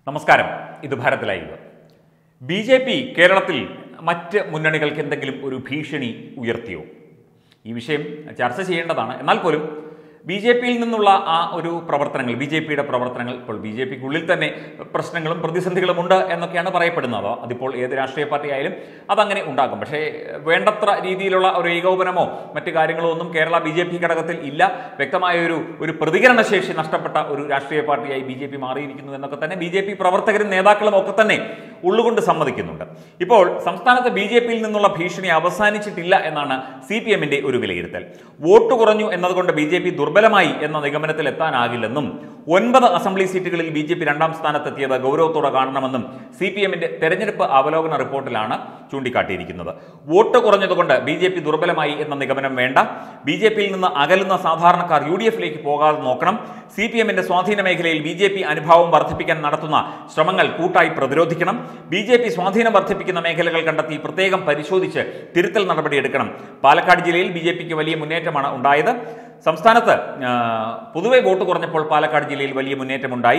നമസ്കാരം ഇത് Bharat live B J P കേരളത്തിൽ മറ്റ് മുന്നണികൾക്ക് എന്തെങ്കിലും ഒരു ഭീഷണി ഉയർത്തിയോ ഈ വിഷയം ചർച്ച ചെയ്യേണ്ടതാണ് എന്നാൽ പോലും ബി ജെ പിയിൽ നിന്നുള്ള ആ ഒരു പ്രവർത്തനങ്ങൾ ബി ജെ പിയുടെ പ്രവർത്തനങ്ങൾ ഇപ്പോൾ ബി ജെ പിക്കുള്ളിൽ തന്നെ പ്രശ്നങ്ങളും പ്രതിസന്ധികളും ഉണ്ട് എന്നൊക്കെയാണ് പറയപ്പെടുന്നത് അതിപ്പോൾ ഏത് രാഷ്ട്രീയ പാർട്ടി ആയാലും അതങ്ങനെ ഉണ്ടാകും പക്ഷേ വേണ്ടത്ര രീതിയിലുള്ള ഒരു ഏകോപനമോ മറ്റു കാര്യങ്ങളോ ഒന്നും കേരള ബി ജെ പി ഘടകത്തിൽ ഇല്ല വ്യക്തമായ ഒരു ഒരു പ്രതികരണശേഷി നഷ്ടപ്പെട്ട ഒരു രാഷ്ട്രീയ പാർട്ടിയായി ബി ജെ പി മാറിയിരിക്കുന്നു എന്നൊക്കെ തന്നെ ബി ജെ പി പ്രവർത്തകരും നേതാക്കളും ഒക്കെ തന്നെ ഉള്ളുകൊണ്ട് സമ്മതിക്കുന്നുണ്ട് ഇപ്പോൾ സംസ്ഥാനത്ത് ബി ജെ പിയിൽ നിന്നുള്ള ഭീഷണി അവസാനിച്ചിട്ടില്ല എന്നാണ് സി പി എമ്മിന്റെ ഒരു വിലയിരുത്തൽ വോട്ട് കുറഞ്ഞു എന്നതുകൊണ്ട് ബി ജെ പി ദുർബലമായി എന്ന നിഗമനത്തിൽ എത്താനാകില്ലെന്നും ഒൻപത് അസംബ്ലി സീറ്റുകളിൽ ബി ജെ പി രണ്ടാം സ്ഥാനത്തെത്തിയത് ഗൗരവത്തോടെ കാണണമെന്നും സി പി എമ്മിന്റെ തെരഞ്ഞെടുപ്പ് അവലോകന റിപ്പോർട്ടിലാണ് ചൂണ്ടിക്കാട്ടിയിരിക്കുന്നത് വോട്ട് കുറഞ്ഞതുകൊണ്ട് ബി ജെ പി ദുർബലമായി എന്ന നിഗമനം വേണ്ട ബി ജെ പിയിൽ നിന്ന് അകലുന്ന സാധാരണക്കാർ യു ഡി എഫിലേക്ക് പോകാതെ നോക്കണം സി പി എമ്മിന്റെ സ്വാധീന മേഖലയിൽ ബി ജെ പി അനുഭാവം വർദ്ധിപ്പിക്കാൻ നടത്തുന്ന ശ്രമങ്ങൾ കൂട്ടായി പ്രതിരോധിക്കണം ബി ജെ പി സ്വാധീനം വർദ്ധിപ്പിക്കുന്ന മേഖലകൾ കണ്ടെത്തി പ്രത്യേകം പരിശോധിച്ച് തിരുത്തൽ നടപടിയെടുക്കണം പാലക്കാട് ജില്ലയിൽ ബി ജെ പിക്ക് വലിയ മുന്നേറ്റമാണ് ഉണ്ടായത് സംസ്ഥാനത്ത് ആ, പൊതുവെ വോട്ട് കുറഞ്ഞപ്പോൾ പാലക്കാട് ജില്ലയിൽ വലിയ മുന്നേറ്റമുണ്ടായി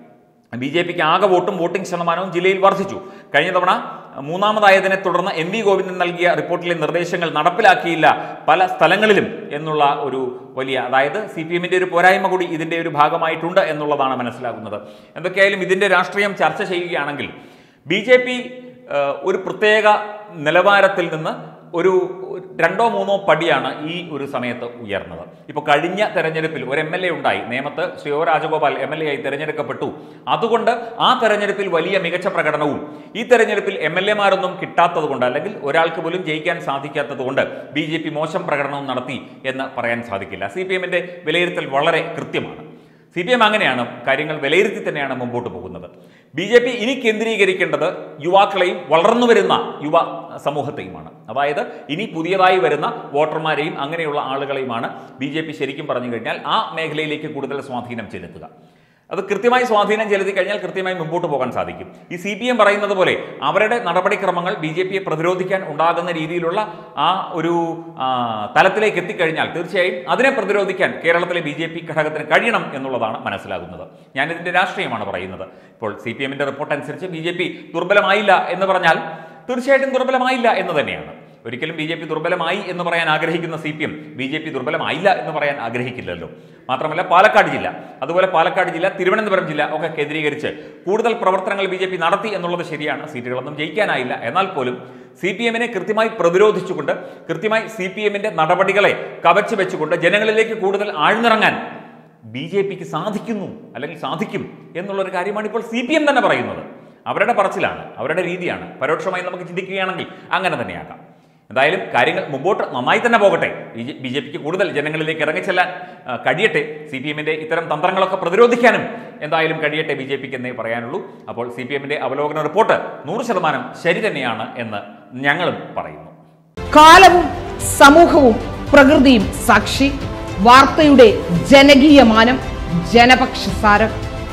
ബി ജെ പിക്ക് ആകെ വോട്ടും വോട്ടിംഗ് ശതമാനവും ജില്ലയിൽ വർദ്ധിച്ചു കഴിഞ്ഞ തവണ മൂന്നാമതായതിനെ തുടർന്ന് എം വി ഗോവിന്ദൻ നൽകിയ റിപ്പോർട്ടിലെ നിർദ്ദേശങ്ങൾ നടപ്പിലാക്കിയില്ല പല സ്ഥലങ്ങളിലും എന്നുള്ള ഒരു വലിയ അതായത് സി പി എമ്മിന്റെ ഒരു പോരായ്മ കൂടി ഇതിന്റെ ഒരു ഭാഗമായിട്ടുണ്ട് എന്നുള്ളതാണ് മനസ്സിലാകുന്നത് എന്തൊക്കെയായാലും ഇതിന്റെ രാഷ്ട്രീയം ചർച്ച ചെയ്യുകയാണെങ്കിൽ ബി ജെ പി ഒരു പ്രത്യേക നിലവാരത്തിൽ നിന്ന് ഒരു രണ്ടോ മൂന്നോ പടിയാണ് ഈ ഒരു സമയത്ത് ഉയർന്നത് ഇപ്പോൾ കഴിഞ്ഞ തെരഞ്ഞെടുപ്പിൽ ഒരു എം എൽ എ ഉണ്ടായി നേമത്ത് Shri O Rajagopal M L A ആയി തെരഞ്ഞെടുക്കപ്പെട്ടു അതുകൊണ്ട് ആ തെരഞ്ഞെടുപ്പിൽ വലിയ മികച്ച പ്രകടനവും ഈ തെരഞ്ഞെടുപ്പിൽ എം എൽ എമാരൊന്നും കിട്ടാത്തത് കൊണ്ട് അല്ലെങ്കിൽ ഒരാൾക്ക് പോലും ജയിക്കാൻ സാധിക്കാത്തത് കൊണ്ട് ബി ജെ പി മോശം പ്രകടനവും നടത്തി എന്ന് പറയാൻ സാധിക്കില്ല സി പി എമ്മിന്റെ വിലയിരുത്തൽ വളരെ കൃത്യമാണ് സി പി എം അങ്ങനെയാണ് കാര്യങ്ങൾ വിലയിരുത്തി തന്നെയാണ് മുമ്പോട്ട് പോകുന്നത് ബി ജെ പി ഇനി കേന്ദ്രീകരിക്കേണ്ടത് യുവാക്കളെയും വളർന്നു വരുന്ന യുവ സമൂഹത്തെയുമാണ് അതായത് ഇനി പുതിയതായി വരുന്ന വോട്ടർമാരെയും അങ്ങനെയുള്ള ആളുകളെയുമാണ് ബി ജെ പി ശരിക്കും പറഞ്ഞു കഴിഞ്ഞാൽ ആ മേഖലയിലേക്ക് കൂടുതൽ സ്വാധീനം ചെലുത്തുക അത് കൃത്യമായി സ്വാധീനം ചെലുത്തി കഴിഞ്ഞാൽ കൃത്യമായി മുമ്പോട്ട് പോകാൻ സാധിക്കും ഈ സി പി എം പറയുന്നത് പോലെ അവരുടെ നടപടിക്രമങ്ങൾ ബി ജെ പിയെ പ്രതിരോധിക്കാൻ ഉണ്ടാകുന്ന രീതിയിലുള്ള ആ ഒരു ആ, തലത്തിലേക്ക് എത്തിക്കഴിഞ്ഞാൽ തീർച്ചയായും അതിനെ പ്രതിരോധിക്കാൻ കേരളത്തിലെ ബി ജെ പി ഘടകത്തിന് കഴിയണം എന്നുള്ളതാണ് മനസ്സിലാകുന്നത് ഞാനിതിന്റെ രാഷ്ട്രീയമാണ് പറയുന്നത് ഇപ്പോൾ സി പി എമ്മിന്റെ റിപ്പോർട്ട് അനുസരിച്ച് ബി ജെ പി ദുർബലമായില്ല എന്ന് പറഞ്ഞാൽ തീർച്ചയായിട്ടും ദുർബലമായില്ല എന്ന് തന്നെയാണ് ഒരിക്കലും ബി ജെ പി ദുർബലമായി എന്ന് പറയാൻ ആഗ്രഹിക്കുന്ന C P M B J P ദുർബലമായില്ല എന്ന് പറയാൻ ആഗ്രഹിക്കില്ലല്ലോ മാത്രമല്ല പാലക്കാട് ജില്ല അതുപോലെ പാലക്കാട് ജില്ല തിരുവനന്തപുരം ജില്ല ഒക്കെ കേന്ദ്രീകരിച്ച് കൂടുതൽ പ്രവർത്തനങ്ങൾ ബി ജെ പി നടത്തി എന്നുള്ളത് ശരിയാണ് സീറ്റുകളൊന്നും ജയിക്കാനായില്ല എന്നാൽ പോലും സി പി എമ്മിനെ കൃത്യമായി പ്രതിരോധിച്ചുകൊണ്ട് കൃത്യമായി സി പി എമ്മിന്റെ നടപടികളെ കവച്ചു വെച്ചുകൊണ്ട് ജനങ്ങളിലേക്ക് കൂടുതൽ ആഴ്ന്നിറങ്ങാൻ ബി ജെ പിക്ക് സാധിക്കുന്നു അല്ലെങ്കിൽ സാധിക്കും എന്നുള്ളൊരു കാര്യമാണ് ഇപ്പോൾ സി പി എം തന്നെ പറയുന്നത് അവരുടെ പറച്ചിലാണ് അവരുടെ രീതിയാണ് പരോക്ഷമായി നമുക്ക് ചിന്തിക്കുകയാണെങ്കിൽ അങ്ങനെ തന്നെയാകാം എന്തായാലും കാര്യങ്ങൾ മുമ്പോട്ട് നന്നായി തന്നെ പോകട്ടെ ബി ജെ പിക്ക് കൂടുതൽ ജനങ്ങളിലേക്ക് ഇറങ്ങിച്ചെല്ലാൻ ആ, കഴിയട്ടെ സി പി എമ്മിന്റെ ഇത്തരം തന്ത്രങ്ങളൊക്കെ പ്രതിരോധിക്കാനും എന്തായാലും കഴിയട്ടെ ബി ജെ പിക്ക് എന്നേ പറയാനുള്ളൂ അപ്പോൾ സി പി എമ്മിന്റെ അവലോകന റിപ്പോർട്ട് നൂറ് ശതമാനം ശരി തന്നെയാണ് എന്ന് ഞങ്ങളും പറയുന്നു കാലവും സമൂഹവും പ്രകൃതിയും സാക്ഷി വാർത്തയുടെ ജനകീയ മാനം ജനപക്ഷസാരം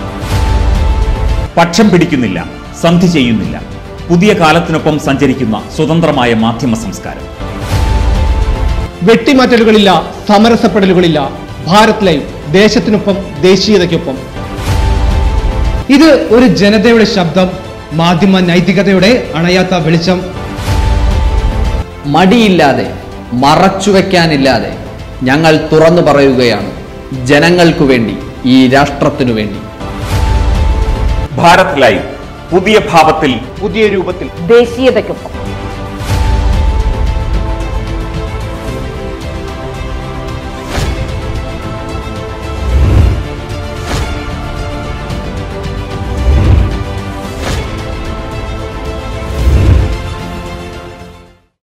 പക്ഷം പിടിക്കുന്നില്ല സന്ധി ചെയ്യുന്നില്ല പുതിയ കാലത്തിനൊപ്പം സഞ്ചരിക്കുന്ന സ്വതന്ത്രമായ മാധ്യമ സംസ്കാരം വെട്ടിമാറ്റലുകളില്ല സമരസപ്പെടലുകളില്ല ഭാരത് ലൈവ് ദേശത്തിനൊപ്പം ദേശീയതയ്ക്കൊപ്പം ഇത് ഒരു ജനതയുടെ ശബ്ദം മാധ്യമ നൈതികതയുടെ അണയാത്ത വെളിച്ചം മടിയില്ലാതെ മറച്ചുവെക്കാനില്ലാതെ ഞങ്ങൾ തുറന്നു പറയുകയാണ് ജനങ്ങൾക്കു വേണ്ടി ഈ രാഷ്ട്രത്തിനു വേണ്ടി ഭാരത് ലൈവ് പുതിയ ഭാവത്തിൽ പുതിയ രൂപത്തിൽ ദേശീയതയ്ക്കൊപ്പം